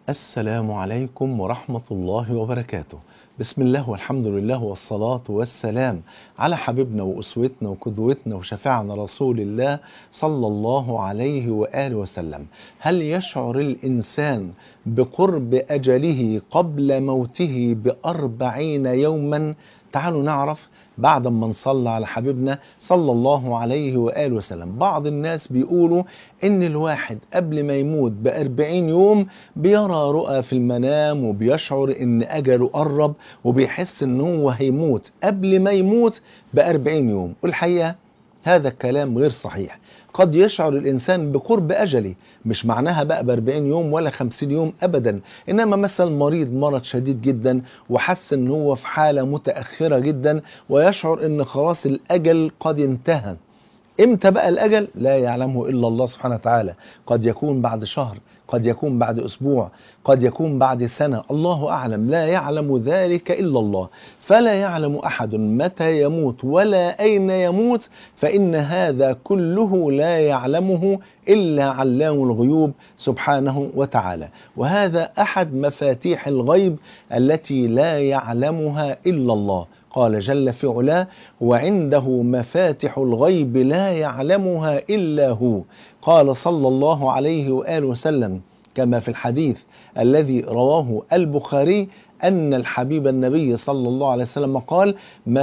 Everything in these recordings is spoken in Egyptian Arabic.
السلام عليكم ورحمة الله وبركاته بسم الله والحمد لله والصلاة والسلام على حبيبنا وأسوتنا وقدوتنا وشفيعنا رسول الله صلى الله عليه وآله وسلم هل يشعر الإنسان بقرب أجله قبل موته بأربعين يوما تعالوا نعرف بعد ما نصلى على حبيبنا صلى الله عليه وآله وسلم بعض الناس بيقولوا ان الواحد قبل ما يموت بأربعين يوم بيرى رؤى في المنام وبيشعر ان أجله قرب وبيحس ان هو هيموت قبل ما يموت بأربعين يوم والحقيقة هذا الكلام غير صحيح قد يشعر الإنسان بقرب أجله مش معناها بقى بأربعين يوم ولا خمسين يوم أبدا إنما مثلا مريض مرض شديد جدا وحس إن هو في حالة متأخرة جدا ويشعر إن خلاص الأجل قد انتهى امتى بقى الأجل لا يعلمه إلا الله سبحانه وتعالى قد يكون بعد شهر قد يكون بعد أسبوع قد يكون بعد سنة الله أعلم لا يعلم ذلك إلا الله فلا يعلم أحد متى يموت ولا أين يموت فإن هذا كله لا يعلمه إلا علام الغيوب سبحانه وتعالى وهذا أحد مفاتيح الغيب التي لا يعلمها إلا الله قال جل في علاه وعنده مفاتح الغيب لا يعلمها إلا هو قال صلى الله عليه وآله وسلم كما في الحديث الذي رواه البخاري أن الحبيب النبي صلى الله عليه وسلم قال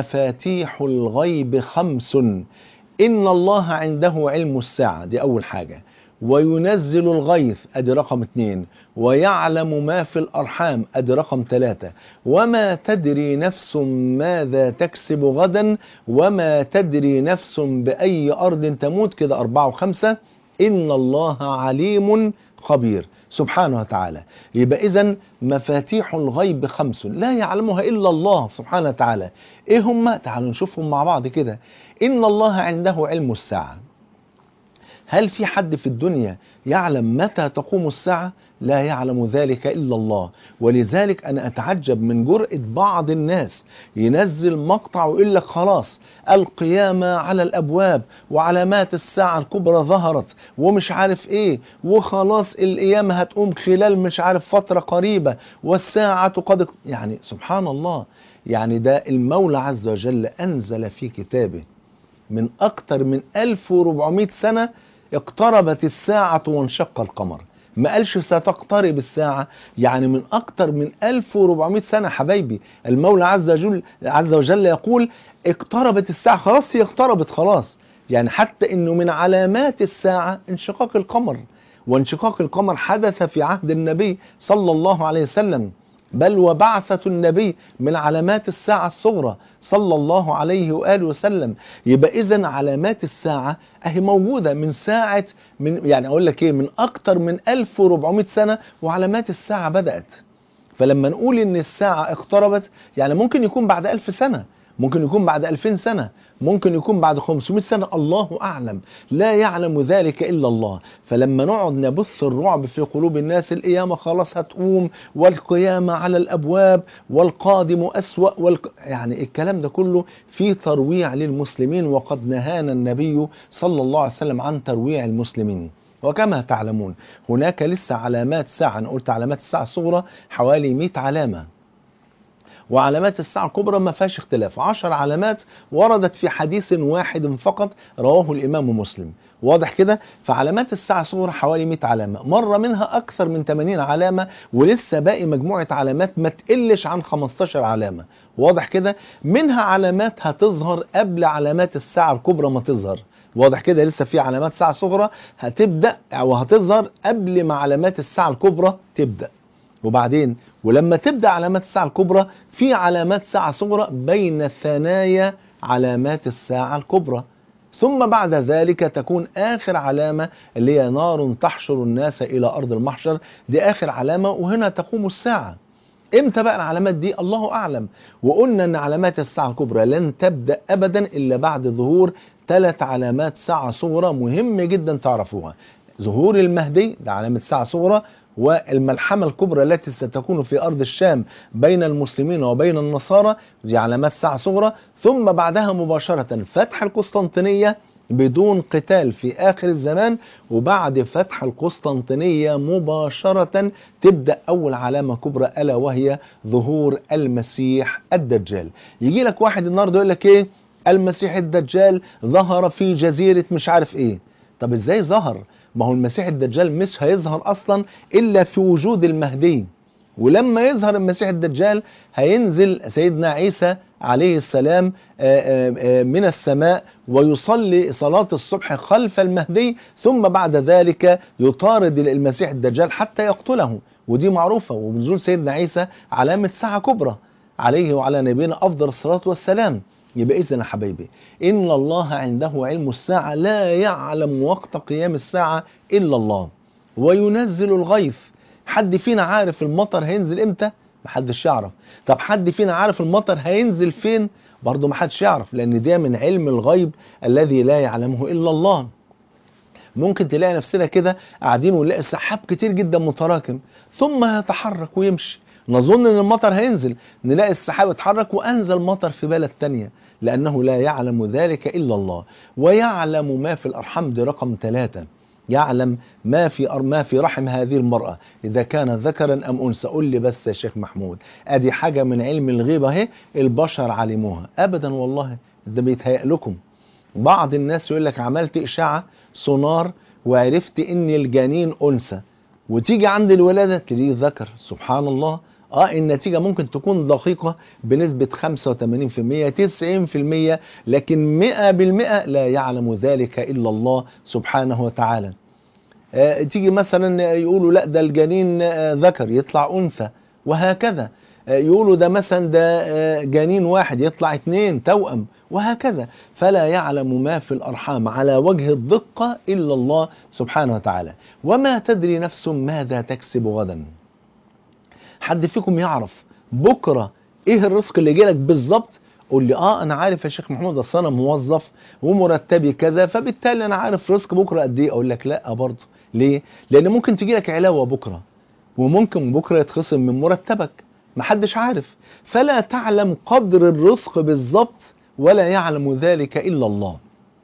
مفاتيح الغيب خمس إن الله عنده علم الساعة دي أول حاجة وينزل الغيث ادي رقم اتنين ويعلم ما في الارحام ادي رقم ثلاثة وما تدري نفس ماذا تكسب غدا وما تدري نفس باي ارض تموت كده اربعة وخمسة ان الله عليم خبير سبحانه وتعالى يبقى اذا مفاتيح الغيب خمس لا يعلمها الا الله سبحانه وتعالى ايه هم تعالوا نشوفهم مع بعض كده ان الله عنده علم الساعه هل في حد في الدنيا يعلم متى تقوم الساعة؟ لا يعلم ذلك إلا الله ولذلك أنا أتعجب من جرأة بعض الناس ينزل مقطع ويقول لك خلاص القيامة على الأبواب وعلامات الساعة الكبرى ظهرت ومش عارف إيه وخلاص القيامة هتقوم خلال مش عارف فترة قريبة والساعة قد يعني سبحان الله يعني ده المولى عز وجل أنزل في كتابه من أكتر من 1400 سنة اقتربت الساعة وانشق القمر ما قالش ستقترب الساعة يعني من أكتر من 1400 سنة حبايبي المولى عز وجل, عز وجل يقول اقتربت الساعة خلاص هي اقتربت خلاص يعني حتى انه من علامات الساعة انشقاق القمر وانشقاق القمر حدث في عهد النبي صلى الله عليه وسلم بل وبعثة النبي من علامات الساعة الصغرى صلى الله عليه وآله وسلم يبقى إذن علامات الساعة أهي موجودة من ساعة من يعني أقول لك إيه من أكتر من 1400 سنة وعلامات الساعة بدأت فلما نقول إن الساعة اقتربت يعني ممكن يكون بعد ألف سنة ممكن يكون بعد 2000 سنة ممكن يكون بعد 500 سنة الله أعلم لا يعلم ذلك إلا الله فلما نقعد نبث الرعب في قلوب الناس القيامة خلاص هتقوم والقيامة على الأبواب والقادم أسوأ والق... يعني الكلام ده كله في ترويع للمسلمين وقد نهانا النبي صلى الله عليه وسلم عن ترويع المسلمين وكما تعلمون هناك لسه علامات ساعة أنا قلت علامات الساعة الصغرى حوالي 100 علامة وعلامات الساعة الكبرى ما فيهاش اختلاف عشر علامات وردت في حديث واحد فقط رواه الإمام مسلم واضح كده فعلامات الساعة الصغرى حوالي 100 علامة مرة منها أكثر من 80 علامة ولسه باقي مجموعة علامات ما تقلش عن 15 علامة واضح كده منها علامات هتظهر قبل علامات الساعة الكبرى ما تظهر واضح كده لسه في علامات ساعة صغرى هتبدأ أو هتظهر قبل ما علامات الساعة الكبرى تبدأ وبعدين ولما تبدا علامات الساعه الكبرى في علامات ساعه صغرى بين ثنايا علامات الساعه الكبرى ثم بعد ذلك تكون اخر علامه اللي هي نار تحشر الناس الى ارض المحشر دي اخر علامه وهنا تقوم الساعه امتى بقى العلامات دي الله اعلم وقلنا ان علامات الساعه الكبرى لن تبدا ابدا الا بعد ظهور ثلاث علامات ساعه صغرى مهم جدا تعرفوها ظهور المهدي ده علامه ساعه صغرى والملحمة الكبرى التي ستكون في أرض الشام بين المسلمين وبين النصارى دي علامات ساعة صغرى ثم بعدها مباشرة فتح القسطنطينية بدون قتال في آخر الزمان وبعد فتح القسطنطينية مباشرة تبدأ أول علامة كبرى ألا وهي ظهور المسيح الدجال يجي لك واحد النهارده يقول لك إيه المسيح الدجال ظهر في جزيرة مش عارف إيه طب إزاي ظهر ما هو المسيح الدجال مش هيظهر أصلا إلا في وجود المهدي ولما يظهر المسيح الدجال هينزل سيدنا عيسى عليه السلام من السماء ويصلي صلاة الصبح خلف المهدي ثم بعد ذلك يطارد المسيح الدجال حتى يقتله ودي معروفة ونزول سيدنا عيسى علامة ساعة كبرى عليه وعلى نبينا أفضل الصلاة والسلام يبقى إذن يا حبايبي إن الله عنده علم الساعة لا يعلم وقت قيام الساعة إلا الله وينزل الغيث حد فينا عارف المطر هينزل امتى محدش يعرف طب حد فينا عارف المطر هينزل فين برضه محدش يعرف لان ده من علم الغيب الذي لا يعلمه الا الله ممكن تلاقي نفسنا كده قاعدين ونلاقي سحاب كتير جدا متراكم ثم يتحرك ويمشي نظن ان المطر هينزل نلاقي السحاب اتحرك وانزل مطر في بلد تانية لانه لا يعلم ذلك الا الله ويعلم ما في الارحام دي رقم ثلاثة يعلم ما في ما في رحم هذه المرأة إذا كان ذكرا أم أنثى قول لي بس يا شيخ محمود أدي حاجة من علم الغيبة اهي البشر علموها أبدا والله ده بيتهيأ لكم بعض الناس يقول لك عملت إشاعة سونار وعرفت إن الجنين أنثى وتيجي عند الولادة تلاقيه ذكر سبحان الله اه النتيجة ممكن تكون دقيقة بنسبة 85% 90% لكن 100% لا يعلم ذلك إلا الله سبحانه وتعالى آه تيجي مثلا يقولوا لا ده الجنين آه ذكر يطلع أنثى وهكذا آه يقولوا ده مثلا ده جنين واحد يطلع اثنين توأم وهكذا فلا يعلم ما في الأرحام على وجه الدقة إلا الله سبحانه وتعالى وما تدري نفس ماذا تكسب غدا حد فيكم يعرف بكرة ايه الرزق اللي جالك بالظبط قول لي اه انا عارف يا شيخ محمود اصل انا موظف ومرتبي كذا فبالتالي انا عارف رزق بكره قد ايه اقول لك لا برضه ليه لان ممكن تجي لك علاوه بكره وممكن بكره يتخصم من مرتبك محدش عارف فلا تعلم قدر الرزق بالظبط ولا يعلم ذلك الا الله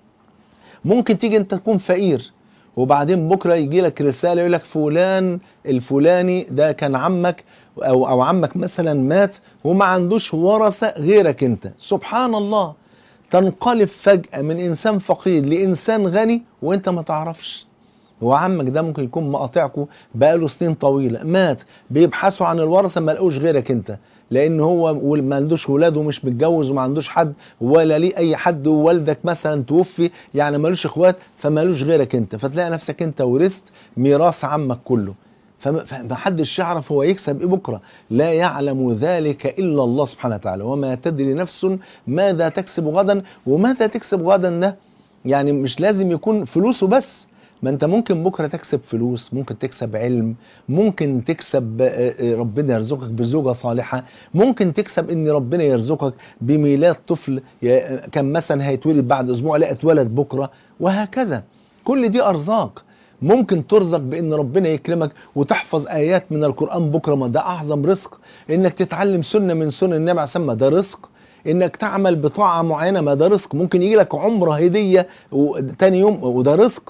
ممكن تيجي انت تكون فقير وبعدين بكره يجي لك رساله يقول لك فلان الفلاني ده كان عمك او او عمك مثلا مات وما عندوش ورثه غيرك انت سبحان الله تنقلب فجاه من انسان فقير لانسان غني وانت ما تعرفش هو عمك ده ممكن يكون مقاطعكم بقاله سنين طويله مات بيبحثوا عن الورثه ما لقوش غيرك انت لان هو ما عندوش ولاد ومش متجوز وما عندوش حد ولا ليه اي حد ووالدك مثلا توفي يعني مالوش اخوات فمالوش غيرك انت فتلاقي نفسك انت ورثت ميراث عمك كله فمحدش يعرف هو يكسب ايه بكره لا يعلم ذلك الا الله سبحانه وتعالى وما تدري نفس ماذا تكسب غدا وماذا تكسب غدا ده يعني مش لازم يكون فلوسه بس ما انت ممكن بكره تكسب فلوس ممكن تكسب علم ممكن تكسب ربنا يرزقك بزوجه صالحه ممكن تكسب ان ربنا يرزقك بميلاد طفل كان مثلا هيتولد بعد اسبوع لا اتولد بكره وهكذا كل دي ارزاق ممكن ترزق بان ربنا يكرمك وتحفظ ايات من القران بكره ما ده اعظم رزق انك تتعلم سنه من سنن النبي عليه الصلاه ده رزق انك تعمل بطاعه معينه ما ده رزق ممكن يجي لك عمره هديه تاني يوم وده رزق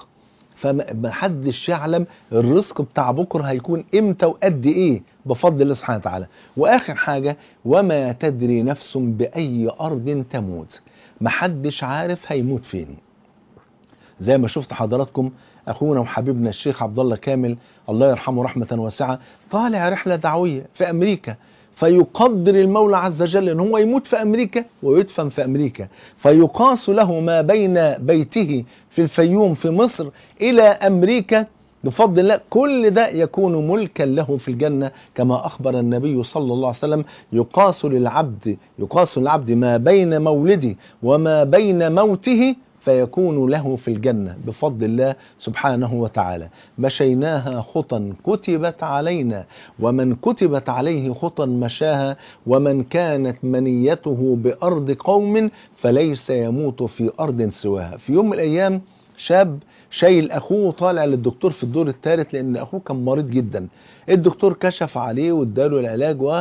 فمحدش يعلم الرزق بتاع بكره هيكون امتى وقد ايه بفضل الله سبحانه وتعالى واخر حاجه وما تدري نفس باي ارض تموت محدش عارف هيموت فين زي ما شفت حضراتكم اخونا وحبيبنا الشيخ عبد الله كامل الله يرحمه رحمه واسعه طالع رحله دعويه في امريكا فيقدر المولى عز وجل ان هو يموت في امريكا ويدفن في امريكا فيقاس له ما بين بيته في الفيوم في مصر الى امريكا بفضل الله كل ده يكون ملكا له في الجنة كما أخبر النبي صلى الله عليه وسلم يقاس للعبد يقاس للعبد ما بين مولده وما بين موته فيكون له في الجنة بفضل الله سبحانه وتعالى مشيناها خطا كتبت علينا ومن كتبت عليه خطا مشاها ومن كانت منيته بأرض قوم فليس يموت في أرض سواها في يوم من الأيام شاب شايل أخوه طالع للدكتور في الدور الثالث لأن أخوه كان مريض جدا الدكتور كشف عليه واداله العلاج و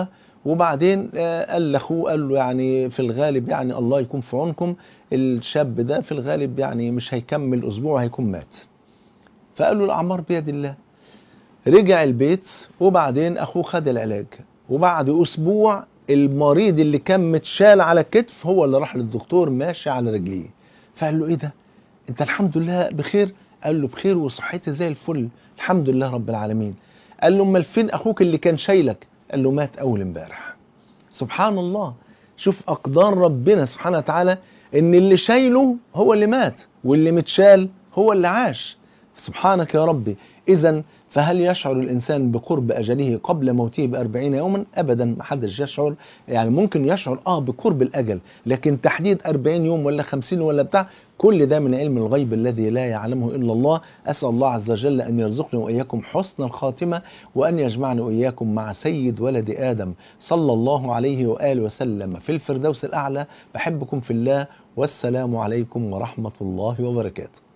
وبعدين آه، قال لاخوه قال له يعني في الغالب يعني الله يكون في عونكم الشاب ده في الغالب يعني مش هيكمل اسبوع هيكون مات فقال له الاعمار بيد الله رجع البيت وبعدين اخوه خد العلاج وبعد اسبوع المريض اللي كان متشال على الكتف هو اللي راح للدكتور ماشي على رجليه فقال له ايه ده انت الحمد لله بخير قال له بخير وصحتي زي الفل الحمد لله رب العالمين قال له امال فين اخوك اللي كان شايلك قال له مات اول امبارح سبحان الله شوف اقدار ربنا سبحانه وتعالى ان اللي شايله هو اللي مات واللي متشال هو اللي عاش سبحانك يا ربي اذا فهل يشعر الإنسان بقرب أجله قبل موته بأربعين يوما أبدا ما حدش يشعر يعني ممكن يشعر آه بقرب الأجل لكن تحديد أربعين يوم ولا خمسين ولا بتاع كل ده من علم الغيب الذي لا يعلمه إلا الله أسأل الله عز وجل أن يرزقني وإياكم حسن الخاتمة وأن يجمعني وإياكم مع سيد ولد آدم صلى الله عليه وآله وسلم في الفردوس الأعلى بحبكم في الله والسلام عليكم ورحمة الله وبركاته